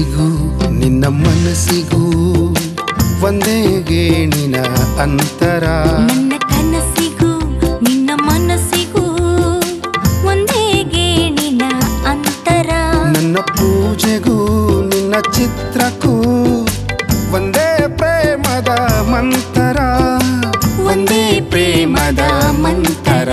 ಕನಸಿಗೂ ನಿನ್ನ ಮನಸ್ಸಿಗೂ ಒಂದೇ ಗೇಣಿನ ಅಂತರ ನನ್ನ ಕನಸಿಗೂ ನಿನ್ನ ಮನಸ್ಸಿಗೂ ಒಂದೇ ಗೇಣಿನ ಅಂತರ ನನ್ನ ಪೂಜೆಗೂ ನಿನ್ನ ಚಿತ್ರಕ್ಕೂ ಒಂದೇ ಪ್ರೇಮದ ಮಂತರ ಒಂದೇ ಪ್ರೇಮದ ಮಂತರ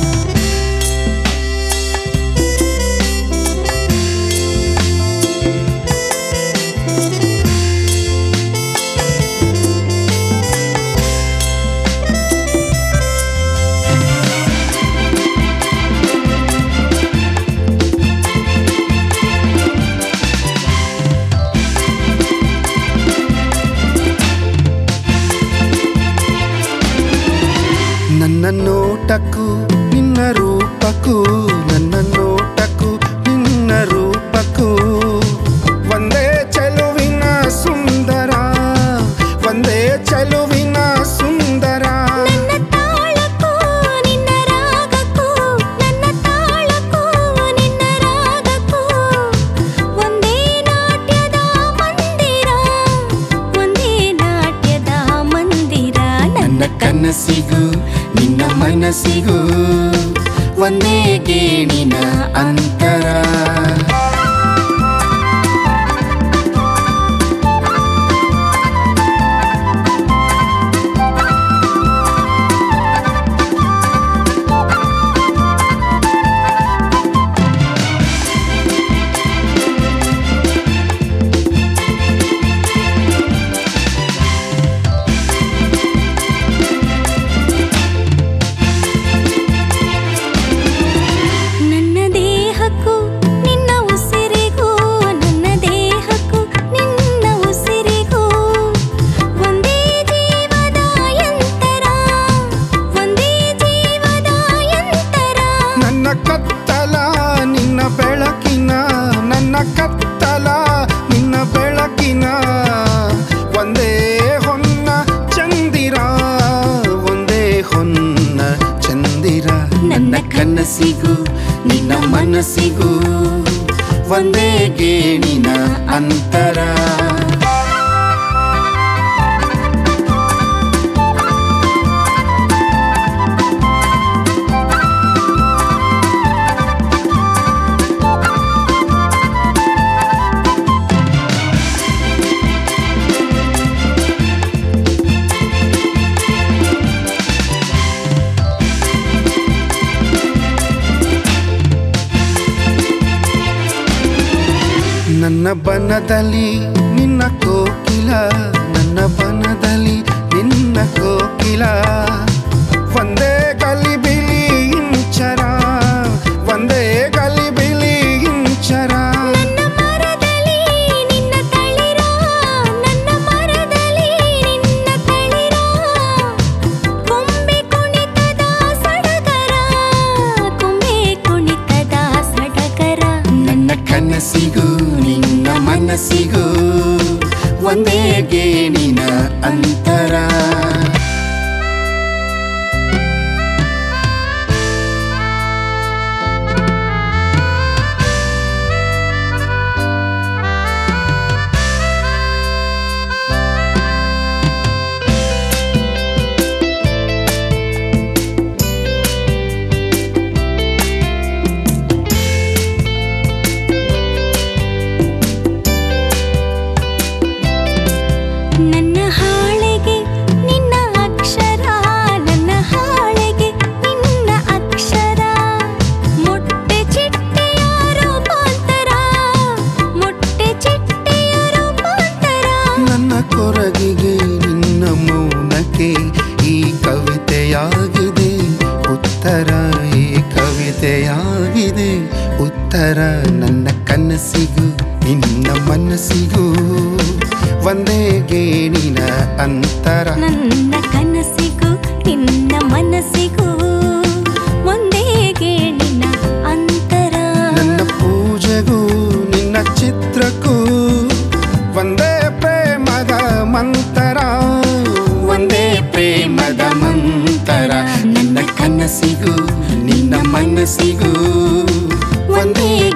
ನನ್ನ ನೋಟಕ್ಕೂ ನಿನ್ನ ರೂಪಕ್ಕೂ ನನ್ನ ನೋಟಕ್ಕೂ ನಿನ್ನ ರೂಪಕ್ಕೂ ಒಂದೇ ಚೆಲುವಿನ ಸುಂದರ ಒಂದೇ ಚೆಲುವಿನ ಸುಂದರ ನನ್ನ ತಾಳಕ್ಕೂ ನಿನ್ನ ರಾಗಕ್ಕೂ ನನ್ನ ತಾಳಕ್ಕೂ ನಿನ್ನ ರಾಗಕ್ಕೂ ಒಂದೇ ನಾಟ್ಯದ ಮಂದಿರ ಒಂದೇ ನಾಟ್ಯದ ಮಂದಿರ ನನ್ನ ಕನಸಿಗೂ ನಿನ್ನ ಮನಸ್ಸಿಗೂ ಒಂದೇ ಗೇಣಿನ ಅಂತರ ನನ್ನ ದೇಹಕ್ಕೂ ನಿನ್ನ ಉಸಿರಿಗೂ ನನ್ನ ದೇಹಕ್ಕೂ ನಿನ್ನ ಉಸಿರಿಗೂ ಒಂದೇ ಜೀವದ ಯಂತರ ಒಂದೇ ಜೀವದ ಯಂತರ ನನ್ನ ಕತ್ತಲ ನಿನ್ನ ಬೆಳಕಿನ ನನ್ನ ಕತ್ತಲ ನಿನ್ನ ಬೆಳಕಿನ ಒಂದೇ ಹೊನ್ನ ಚಂದಿರ ಒಂದೇ ಹೊನ್ನ ಚಂದಿರ ನನ್ನ ಕನಸಿಗೂ ನಿನ್ನ ಮನಸ್ಸಿಗೂ ಒಂದೇ ಗೇಣಿನ ಅಂತರ ನನ್ನ ಬನದಲ್ಲಿ ನಿನ್ನ ಕೋಕಿಲ ನನ್ನ ಬನದಲ್ಲಿ ನಿನ್ನ ಕೋಕಿಲ ಒಂದೇ ಗಲಿಬಿಲಿ ಇಂಚರ ಒಂದೇ ಗಲಿಬಿಲಿ ಇಂಚರ ನನ್ನ ಮರದಲ್ಲಿ ನಿನ್ನ ತಳಿರ ನನ್ನ ಮರದಲ್ಲಿ ನಿನ್ನ ತಳಿರ ಕೊಂಬೆ ಕುಣಿತದ ಸಡಗರ ಕೊಂಬೆ ಕುಣಿತದ ಸಡಗರ ನನ್ನ ಕನಸಿಗೂ ನಿನ್ನ ಮನಸ್ಸಿಗೂ ಒಂದೇ ಗೇಣಿನ ಅಂತರ ನನ್ನ ಹಾಳೆಗೆ ನಿನ್ನ ಅಕ್ಷರ ನನ್ನ ಹಾಳೆಗೆ ನಿನ್ನ ಅಕ್ಷರ ಮೊಟ್ಟೆ ಚಿಟ್ಟೆಯ ರೂಪಾಂತರ ಮೊಟ್ಟೆ ಚಿಟ್ಟೆಯ ರೂಪಾಂತರ ನನ್ನ ಕೊರಗಿಗೆ ನಿನ್ನ ಮೌನಕ್ಕೆ ಈ ಕವಿತೆಯಾಗಿದೆ ಉತ್ತರ ಈ ಕವಿತೆಯಾಗಿದೆ ಉತ್ತರ ನನ್ನ ಕನಸಿಗೂ ನಿನ್ನ ಮನಸ್ಸಿಗೂ ಒಂದೇ ಗೇಣಿನ ಅಂತರ ನನ್ನ ಕನಸಿಗೂ ನಿನ್ನ ಮನಸ್ಸಿಗೂ ಒಂದೇ ಗೇಣಿನ ಅಂತರ ನನ್ನ ಪೂಜೆಗೂ ನಿನ್ನ ಚಿತ್ರಕ್ಕೂ ಒಂದೇ ಪ್ರೇಮದ ಮಂತರ ಒಂದೇ ಪ್ರೇಮದ ಮಂತರ ನನ್ನ ಕನಸಿಗೂ ನಿನ್ನ ಮನಸ್ಸಿಗೂ ಒಂದೇ